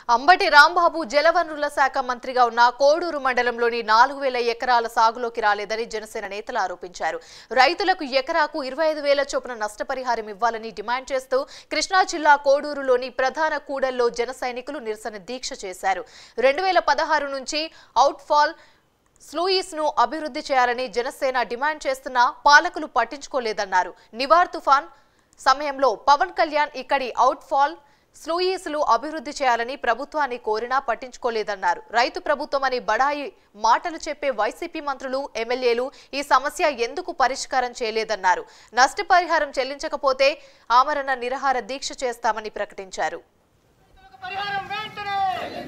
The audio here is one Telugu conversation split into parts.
అంబటి రాంబాబు జలవనరుల శాఖ మంత్రిగా ఉన్న కోడూరు మండలంలోని నాలుగు వేల ఎకరాల సాగులోకి రాలేదని జనసేన నేతలు ఆరోపించారు రైతులకు ఎకరాకు ఇరవై ఐదు వేల చొప్పున నష్టపరిహారం ఇవ్వాలని డిమాండ్ చేస్తూ కృష్ణా జిల్లా కోడూరులోని ప్రధాన కూడల్లో జన సైనికులు నిరసన దీక్ష చేశారు రెండు వేల పదహారు నుంచి అవుట్ఫాల్ స్లూయిస్ ను అభివృద్ధి చేయాలని జనసేన డిమాండ్ చేస్తున్నా పాలకులు పట్టించుకోలేదన్నారు నివార్ తుఫాన్ సమయంలో పవన్ కళ్యాణ్ ఇక్కడి అవుట్ఫాల్ స్లూయిస్లు అభివృద్ధి చేయాలని ప్రభుత్వాన్ని కోరినా పట్టించుకోలేదన్నారు రైతు ప్రభుత్వం అని బడాయి మాటలు చెప్పే వైసీపీ మంత్రులు ఎమ్మెల్యేలు ఈ సమస్య ఎందుకు పరిష్కారం చేయలేదన్నారు నష్టపరిహారం చెల్లించకపోతే ఆమరణ నిరహార దీక్ష చేస్తామని ప్రకటించారు పరిహారం వెంటనే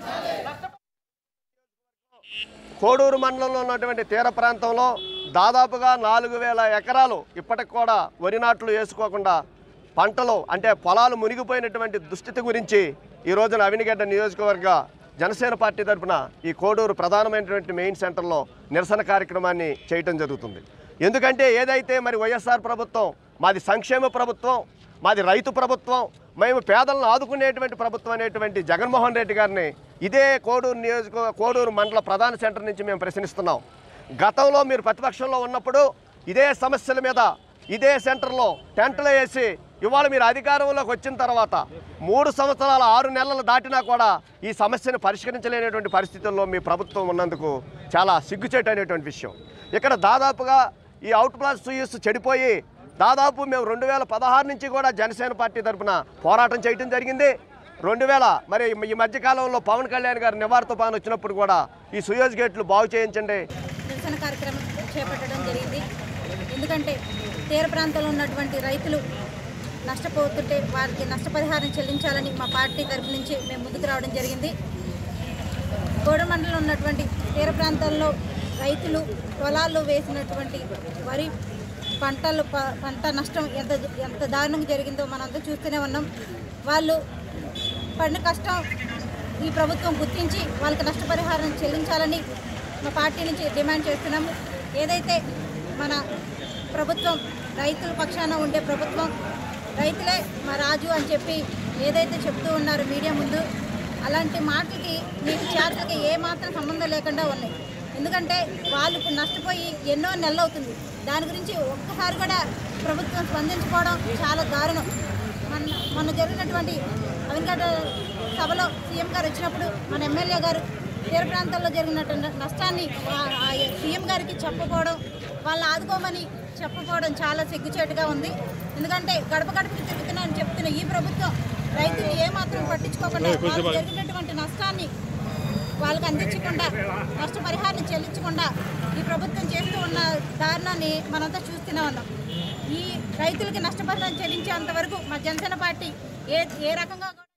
కోడూరు మండలంలో ఉన్నటువంటి తీర ప్రాంతంలో దాదాపుగా నాలుగు వేల ఎకరాలు ఇప్పటికి కూడా వరి నాట్లు వేసుకోకుండా పంటలు అంటే పొలాలు మునిగిపోయినటువంటి దుస్థితి గురించి ఈ రోజున అవినిగడ్డ నియోజకవర్గ జనసేన పార్టీ తరఫున ఈ కోడూరు ప్రధానమైనటువంటి మెయిన్ సెంటర్లో నిరసన కార్యక్రమాన్ని చేయటం జరుగుతుంది ఎందుకంటే ఏదైతే మరి వైఎస్ఆర్ ప్రభుత్వం మాది సంక్షేమ ప్రభుత్వం మాది రైతు ప్రభుత్వం మేము పేదలను ఆదుకునేటువంటి ప్రభుత్వం అనేటువంటి జగన్మోహన్ రెడ్డి గారిని ఇదే కోడూరు నియోజక కోడూరు మండల ప్రధాన సెంటర్ నుంచి మేము ప్రశ్నిస్తున్నాం గతంలో మీరు ప్రతిపక్షంలో ఉన్నప్పుడు ఇదే సమస్యల మీద ఇదే సెంటర్లో టెంట్లు వేసి ఇవాళ మీరు అధికారంలోకి వచ్చిన తర్వాత మూడు సంవత్సరాల ఆరు నెలలు దాటినా కూడా ఈ సమస్యను పరిష్కరించలేనటువంటి పరిస్థితుల్లో మీ ప్రభుత్వం ఉన్నందుకు చాలా సిగ్గుచేటు అనేటువంటి విషయం ఇక్కడ దాదాపుగా ఈ అవుట్ ప్లాస్ సూయిస్ చెడిపోయి దాదాపు మేము రెండు వేల పదహారు నుంచి కూడా జనసేన పార్టీ తరఫున పోరాటం చేయడం జరిగింది రెండు వేల మరి ఈ మధ్యకాలంలో పవన్ కళ్యాణ్ గారు నివార తుఫాన్ వచ్చినప్పుడు కూడా ఈ సుయోజ్ గేట్లు బాగు చేయించండి నిరసన కార్యక్రమం చేపట్టడం జరిగింది ఎందుకంటే తీర ప్రాంతంలో ఉన్నటువంటి రైతులు నష్టపోతుంటే వారికి నష్టపరిహారం చెల్లించాలని మా పార్టీ తరపు నుంచి మేము ముందుకు రావడం జరిగింది కోడమండలంలో ఉన్నటువంటి తీర ప్రాంతాల్లో రైతులు పొలాల్లో వేసినటువంటి వరి పంటలు ప- పంట నష్టం ఎంత ఎంత దారుణంగా జరిగిందో మనందరూ చూస్తూనే ఉన్నాం వాళ్ళు పడిన కష్టం ఈ ప్రభుత్వం గుర్తించి వాళ్ళకి నష్టపరిహారం చెల్లించాలని మా పార్టీ నుంచి డిమాండ్ చేస్తున్నాము ఏదైతే మన ప్రభుత్వం రైతుల పక్షాన ఉండే ప్రభుత్వం రైతులే మా రాజు అని చెప్పి ఏదైతే చెప్తూ ఉన్నారో మీడియా ముందు అలాంటి మాటలకి మీకు చేతలకి ఏ మాత్రం సంబంధం లేకుండా ఉన్నాయి ఎందుకంటే వాళ్ళు ఇప్పుడు నష్టపోయి ఎన్నో నెలలు అవుతుంది దాని గురించి ఒక్కసారి కూడా ప్రభుత్వం స్పందించుకోవడం చాలా దారుణం మన మొన్న జరిగినటువంటి అవింకట సభలో సీఎం గారు వచ్చినప్పుడు మన ఎమ్మెల్యే గారు తీర ప్రాంతాల్లో జరిగినటువంటి నష్టాన్ని ఆ- ఆ సీఎం గారికి చెప్పకపోవడం వాళ్ళు ఆదుకోమని చెప్పకపోవడం చాలా సిగ్గుచేటుగా ఉంది ఎందుకంటే గడప గడపకి తిరుగుతున్నా అని చెప్తున్న ఈ ప్రభుత్వం రైతులు ఏమాత్రం పట్టించుకోకుండా వాళ్ళకి జరిగినటువంటి నష్టాన్ని వాళ్ళకి అందించకుండా నష్టపరిహారం చెల్లించకుండా ఈ ప్రభుత్వం చేస్తూ ఉన్న దారుణాన్ని మనంతా చూస్తూనే ఉన్నాం ఈ రైతులకి నష్టపరిహారం చెల్లించేంత వరకు మా జనసేన పార్టీ ఏ ఏ రకంగా